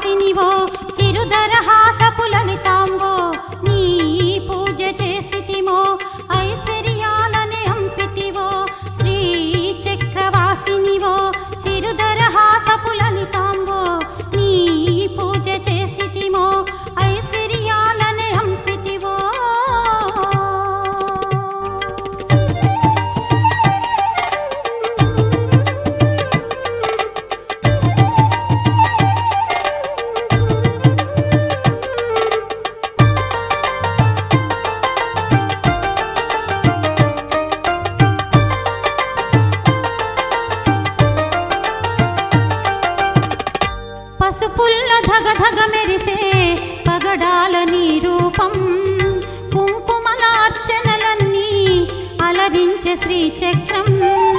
చక్రవాసినివో చిరుదరహాసపు లలితాంబో నీ పూజ చేసితిమో ఐశ్వర్యాలనే అంపితివో శ్రీ చక్రవాసినివో చిరుదరహాసపు లలితాంబో నీ పూజ చేసితిమో ఐశ్వర్యాలనే అంపితివో పసుపుల్ల ధగ ధగ మెరిసే పగడాల నీ రూపం కుంకుమల అర్చనలన్నీ అలరించే శ్రీచక్రం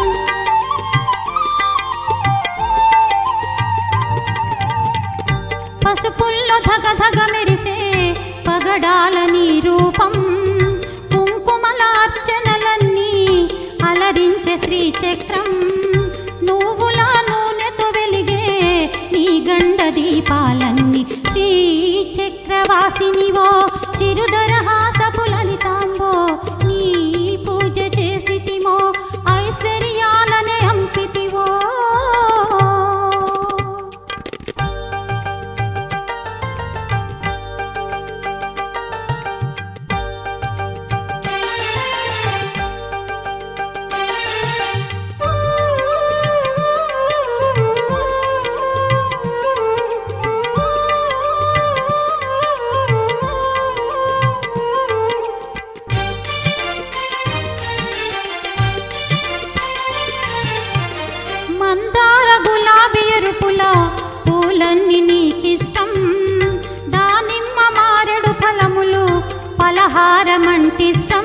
పసుపుల్లో ధగ ధగ మెరిసే పగడాల నీ రూపం కుంకుమల అర్చనలన్నీ అలరించే శ్రీచక్రం నువ్వుల నూనెతో వెలిగే నీ గండ దీపాలన్నీ శ్రీచక్రవాసినివో చిరుదరహాసపు లలితాంబో నీ పూజ చేసితిమో ఐశ్వర్యాలనే అంపితివో మందార గులాబీ ఎరుపుల పూలన్నీ నీకిష్టం దానిమ్మ మారెడు ఫలములు పలహారమంటిష్టం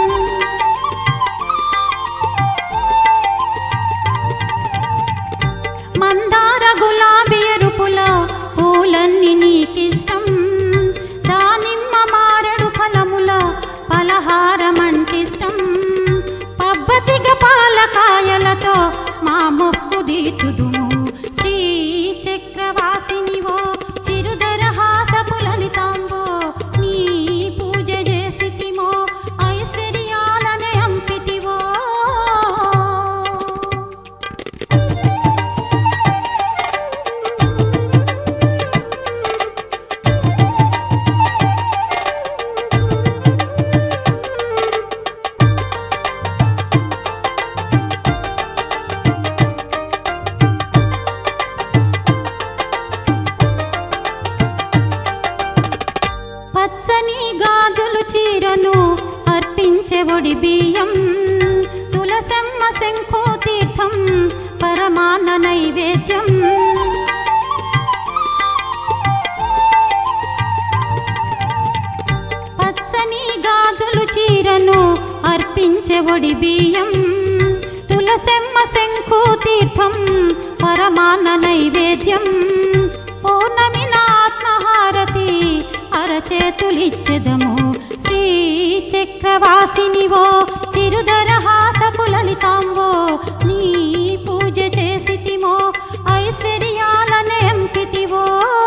మందార గులాబీ ఎరుపుల పూలన్నీ నీకిష్టం దానిమ్మ మారెడు ఫలముల పలహారమంటిష్టం పబ్బతిగ పాలకాయలతో మా మొక్కు దీటుదుము శ్రీ చక్రవాసినివో చిరుదరహాసపు లలితాంబో నీ పూజ చేసితిమో ఐశ్వర్యాలనే అంపితివో పచ్చని గాజులు చీరను అర్పించే ఒడి బియ్యం తులసమ్మ శంఖో తీర్థం పరమాన్న నైవేద్యం పచ్చని గాజులు చీరను అర్పించే ఒడి బియ్యం తులసమ్మ శంఖో తీర్థం పరమాన్న నైవేద్యం పౌర్ణమి ఆత్మహారతి అరచేతులిచ్చెదము శ్రీ చక్రవాసినివో చిరుదరహాసపు లలితాంబో నీ పూజ చేసితిమో ఐశ్వర్యాలనే ఎంపితివో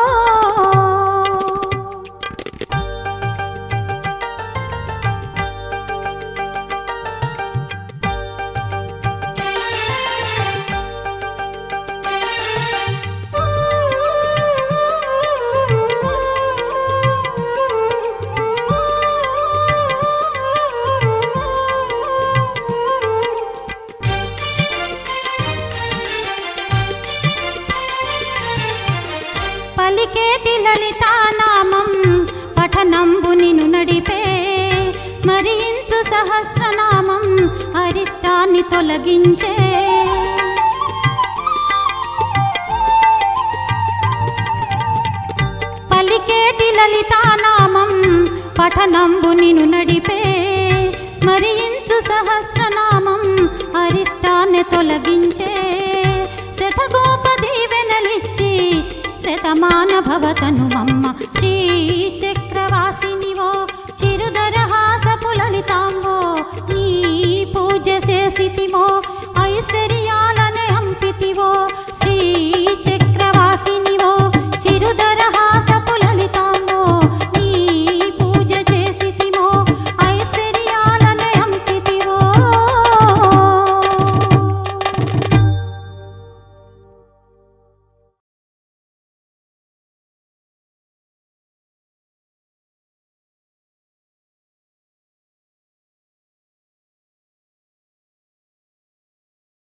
పలికేటి లలితానామం పఠనంబు నిను నడిపే స్మరించు సహస్రనామం అరిష్టాన్ని తొలగించే పలికేటి లలితానామం పఠనంబు నిను నడిపే స్మరించు సహస్రనామం అరిష్టాన్ని తొలగించే శతగోప దీవెనలిచ్చి శతమాన భవతను మమ్మ శ్రీ చక్రవాసినివో